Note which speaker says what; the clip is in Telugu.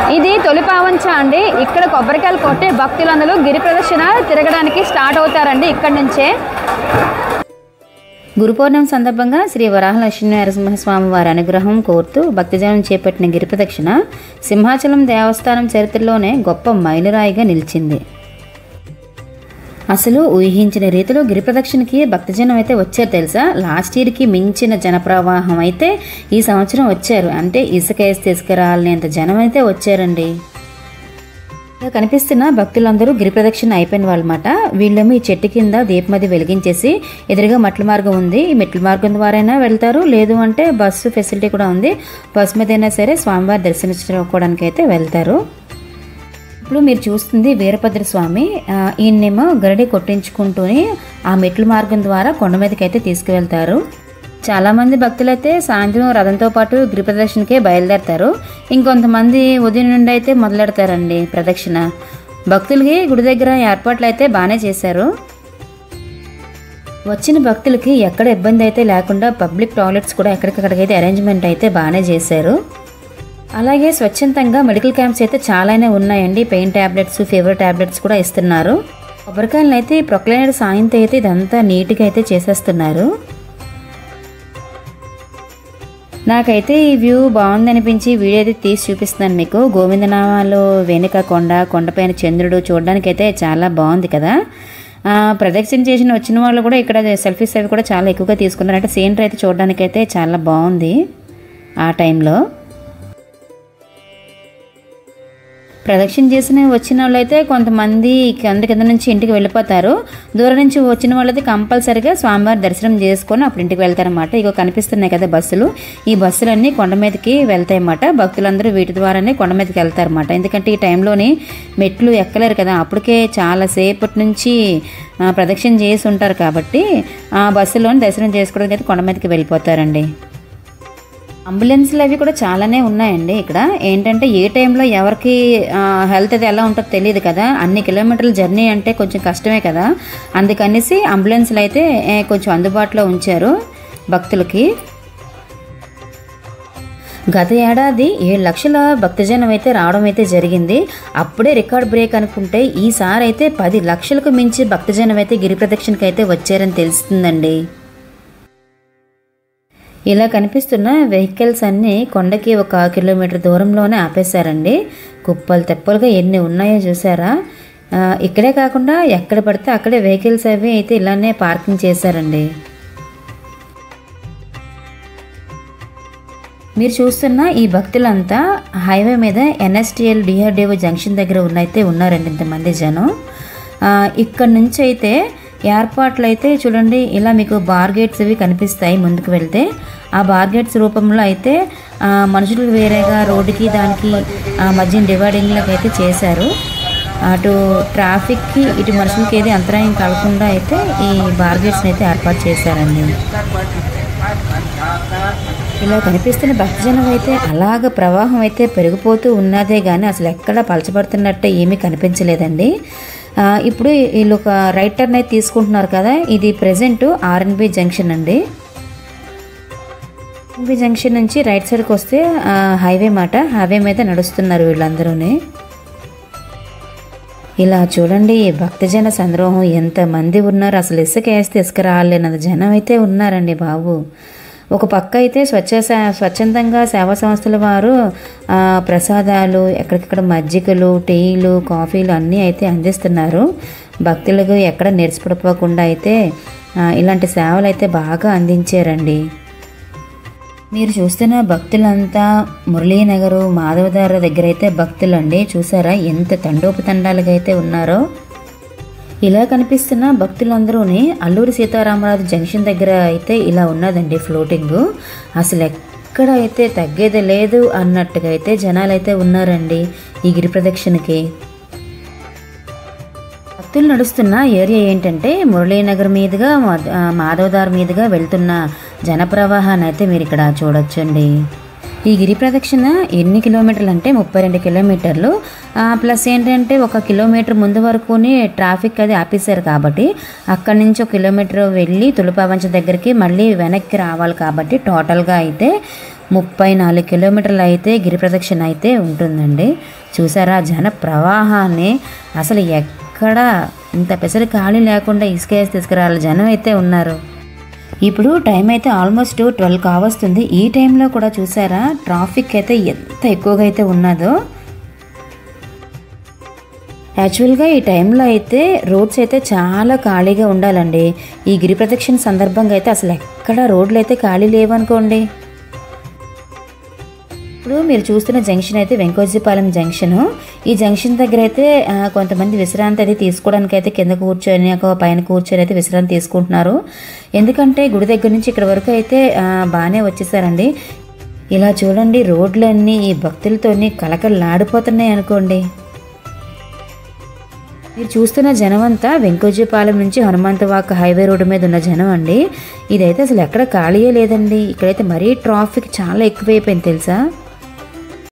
Speaker 1: ఇది తొలి పావంచ అండి ఇక్కడ కొబ్బరికాయలు కొట్టి భక్తులందరూ గిరి ప్రదక్షిణ తిరగడానికి స్టార్ట్ అవుతారండి ఇక్కడ నుంచే
Speaker 2: గురు పౌర్ణమి సందర్భంగా శ్రీ వరాహలక్ష్మీ నరసింహస్వామి వారి అనుగ్రహం కోరుతూ భక్తజనం చేపట్టిన గిరి ప్రదక్షిణ సింహాచలం దేవస్థానం చరిత్రలోనే గొప్ప మైలురాయిగా నిలిచింది అసలు ఊహించిన రీతిలో గిరి ప్రదక్షిణకి భక్తజనం అయితే వచ్చారు తెలుసా లాస్ట్ ఇయర్కి మించిన జన ప్రవాహం అయితే ఈ సంవత్సరం వచ్చారు అంటే ఇసుక వేస్తే ఇసుక రాలేంత జనం అయితే వచ్చారండి ఇలా కనిపిస్తున్న భక్తులందరూ గిరి ప్రదక్షిణ అయిపోయిన వాళ్ళమాట వీళ్ళేమో ఈ చెట్టు కింద దీపమది వెలిగించేసి ఎదురుగా మెట్ల మార్గం ఉంది ఈ మెట్ల మార్గం ద్వారైనా వెళ్తారు లేదు అంటే బస్సు ఫెసిలిటీ కూడా ఉంది బస్సు మీద అయినా సరే స్వామివారి దర్శించుకోవడానికి అయితే వెళ్తారు ఇప్పుడు మీరు చూస్తుంది వీరభద్ర స్వామి ఆ, ఈయన్నేమో గరడి కొట్టించుకుంటూనే ఆ మెట్ల మార్గం ద్వారా కొండ మీదకి అయితే తీసుకువెళ్తారు చాలామంది భక్తులైతే సాయంత్రం రథంతో పాటు గిరి ప్రదక్షిణకే బయలుదేరతారు ఇంకొంతమంది ఉదయం నుండి అయితే మొదలెడతారండి ప్రదక్షిణ భక్తులకి గుడి దగ్గర ఏర్పాట్లు అయితే బాగానే చేశారు వచ్చిన భక్తులకి ఎక్కడ ఇబ్బంది అయితే లేకుండా పబ్లిక్ టాయిలెట్స్ కూడా ఎక్కడికక్కడికైతే అరేంజ్మెంట్ అయితే బాగానే చేశారు అలాగే స్వచ్ఛందంగా మెడికల్ క్యాంప్స్ అయితే చాలానే ఉన్నాయండి పెయిన్ ట్యాబ్లెట్స్ ఫీవర్ ట్యాబ్లెట్స్ కూడా ఇస్తున్నారు కొబ్బరికాయలను అయితే ప్రొక్లైనర్ సాయంతో అయితే ఇదంతా నీట్గా అయితే చేసేస్తున్నారు నాకైతే ఈ వ్యూ బాగుంది అనిపించి వీడియో అయితే తీసి చూపిస్తున్నాను మీకు గోవిందనామాలు వెనుక కొండ కొండపైన చంద్రుడు చూడడానికైతే చాలా బాగుంది కదా ఆ, ప్రదక్షిణ చేసిన వచ్చిన వాళ్ళు కూడా ఇక్కడ సెల్ఫీస్ అవి కూడా చాలా ఎక్కువగా తీసుకున్నారు అంటే సీనరీ అయితే చూడడానికైతే చాలా బాగుంది ఆ టైంలో ప్రదక్షిణ చేసిన వచ్చిన వాళ్ళైతే కొంతమంది కింద కింద నుంచి ఇంటికి వెళ్ళిపోతారు దూరం నుంచి వచ్చిన వాళ్ళైతే కంపల్సరిగా స్వామివారి దర్శనం చేసుకొని అప్పుడు ఇంటికి వెళ్తారన్నమాట ఇగో కనిపిస్తున్నాయి కదా బస్సులు ఈ బస్సులన్నీ కొండ మీదకి వెళ్తాయన్నమాట భక్తులందరూ వీటి ద్వారానే కొండ మీదకి వెళ్తారన్నమాట ఎందుకంటే ఈ టైంలోని మెట్లు ఎక్కలేరు కదా అప్పటికే చాలా సేపటి నుంచి ఆ, ప్రదక్షిణ చేసి ఉంటారు కాబట్టి ఆ బస్సులోని దర్శనం చేసుకోవడానికి అయితే కొండ మీదకి వెళ్ళిపోతారండి అంబులెన్స్లు అవి కూడా చాలానే ఉన్నాయండి ఇక్కడ ఏంటంటే ఏ టైంలో ఎవరికి హెల్త్ అది ఎలా ఉంటుందో తెలియదు కదా అన్ని కిలోమీటర్ల జర్నీ అంటే కొంచెం కష్టమే కదా అందుకనేసి అంబులెన్స్లు అయితే ఏ, కొంచెం అందుబాటులో ఉంచారు భక్తులకి గత ఏడాది ఏడు లక్షల భక్తజనం అయితే రావడం అయితే జరిగింది అప్పుడే రికార్డ్ బ్రేక్ అనుకుంటే ఈసారి అయితే పది లక్షలకు మించి భక్తజనం అయితే గిరి ప్రదక్షిణకి అయితే వచ్చారని తెలుస్తుందండి ఇలా కనిపిస్తున్న వెహికల్స్ అన్నీ కొండకి ఒక కిలోమీటర్ దూరంలోనే ఆపేశారండి కుప్పలు తెప్పలుగా ఎన్ని ఉన్నాయో చూసారా ఆ, ఇక్కడే కాకుండా ఎక్కడ పడితే అక్కడే వెహికల్స్ అవి అయితే ఇలానే పార్కింగ్ చేశారండి మీరు చూస్తున్న ఈ భక్తులంతా హైవే మీద ఎన్ఎస్టిఎల్ డిఆర్డిఓ జంక్షన్ దగ్గర ఉన్నైతే ఉన్నారండి ఇంతమంది జనం ఆ, ఇక్కడ నుంచి అయితే ఏర్పాట్లు అయితే చూడండి ఇలా మీకు బార్ గేట్స్ ఇవి కనిపిస్తాయి ముందుకు వెళ్తే ఆ బార్ గేట్స్ రూపంలో అయితే ఆ, మనుషులకు వేరేగా రోడ్డుకి దానికి ఆ, మధ్య డివైడింగ్లకు అయితే చేశారు అటు ట్రాఫిక్కి ఇటు మనుషులకి ఏది అంతరాయం కలగకుండా అయితే ఈ బార్ గేట్స్ని అయితే ఏర్పాటు చేశారండి ఇలా కనిపిస్తున్న భక్తజనం అయితే అలాగ ప్రవాహం అయితే పెరిగిపోతూ ఉన్నదే కానీ అసలు ఎక్కడ పలచబడుతున్నట్టు ఏమీ కనిపించలేదండి ఆ, ఇప్పుడు వీళ్ళు ఒక రైట్ టర్న్ అయితే తీసుకుంటున్నారు కదా ఇది ప్రజెంట్ ఆర్ఎన్బి జంక్షన్ అండి ఆర్ఎన్బి జంక్షన్ నుంచి రైట్ సైడ్కి వస్తే ఆ, హైవే మాట హైవే మీద నడుస్తున్నారు వీళ్ళందరూనే ఇలా చూడండి భక్తజన సంద్రోహం ఎంతమంది ఉన్నారు అసలు ఇసుక వేస్తే ఇసుక రాలేనంత జనం అయితే ఉన్నారండి బాబు ఒక పక్క అయితే స్వచ్ఛ సే- స్వచ్ఛందంగా సేవా సంస్థల వారు ఆ, ప్రసాదాలు ఎక్కడికక్కడ మజ్జిగలు టీలు కాఫీలు అన్నీ అయితే అందిస్తున్నారు భక్తులకు ఎక్కడ నిరసపడిపోకుండా అయితే ఆ, ఇలాంటి సేవలు అయితే బాగా అందించారండి మీరు చూస్తున్న భక్తులంతా మురళీనగరు మాధవదార దగ్గర అయితే భక్తులండి చూసారా ఎంత తండోపతండాలుగా అయితే ఉన్నారో ఇలా కనిపిస్తున్న భక్తులందరూని అల్లూరి సీతారామరాజు జంక్షన్ దగ్గర అయితే ఇలా ఉన్నదండి ఫ్లోటింగ్ అసలు ఎక్కడ అయితే తగ్గేది లేదు అన్నట్టుగా అయితే జనాలు అయితే ఉన్నారండి ఈ గిరి ప్రదక్షిణకి భక్తులు నడుస్తున్న ఏరియా ఏంటంటే మురళీనగర్ మీదుగా మా- ఆ, మాధవదార్ మీదుగా వెళ్తున్న జనప్రవాహాన్ని అయితే మీరు ఇక్కడ చూడొచ్చండి ఈ గిరి ప్రదక్షిణ ఎన్ని కిలోమీటర్లు అంటే ముప్పై రెండు కిలోమీటర్లు ఆ, ప్లస్ ఏంటంటే ఒక కిలోమీటర్ ముందు వరకునే ట్రాఫిక్ అది ఆపేశారు కాబట్టి అక్కడి నుంచి ఒక కిలోమీటర్ వెళ్ళి తులపావంచ దగ్గరికి మళ్ళీ వెనక్కి రావాలి కాబట్టి టోటల్గా అయితే ముప్పై నాలుగు కిలోమీటర్లు అయితే గిరి ప్రదక్షిణ అయితే ఉంటుందండి చూసారా జన ప్రవాహాన్ని అసలు ఎక్కడ ఇంత పెసరి ఖాళీ లేకుండా ఇసుక వేసి తీసుకురావాలి జనం అయితే ఉన్నారు ఇప్పుడు టైం అయితే ఆల్మోస్ట్ ట్వెల్వ్ కావస్తుంది ఈ టైంలో కూడా చూసారా ట్రాఫిక్ అయితే ఎంత ఎక్కువగా అయితే ఉన్నదో యాక్చువల్గా ఈ టైంలో అయితే రోడ్స్ అయితే చాలా ఖాళీగా ఉండాలండి ఈ గిరి ప్రదక్షిణ సందర్భంగా అయితే అసలు ఎక్కడ రోడ్లు అయితే ఖాళీ లేవనుకోండి ఇప్పుడు మీరు చూస్తున్న జంక్షన్ అయితే వెంకోజీపాలెం జంక్షన్ ఈ జంక్షన్ దగ్గర అయితే ఆ, కొంతమంది విశ్రాంతి అయితే తీసుకోవడానికి అయితే కింద కూర్చొని ఒక పైన కూర్చొని అయితే విశ్రాంతి తీసుకుంటున్నారు ఎందుకంటే గుడి దగ్గర నుంచి ఇక్కడ వరకు అయితే ఆ, బాగానే వచ్చేసారండి ఇలా చూడండి రోడ్లన్నీ ఈ భక్తులతోని కలకలలాడిపోతున్నాయి అనుకోండి మీరు చూస్తున్న జనం అంతా వెంకోజీపాలెం నుంచి హనుమంతవాక హైవే రోడ్డు మీద ఉన్న జనం అండి ఇదైతే అసలు ఎక్కడ ఖాళీయే లేదండి ఇక్కడైతే మరీ ట్రాఫిక్ చాలా ఎక్కువైపోయింది తెలుసా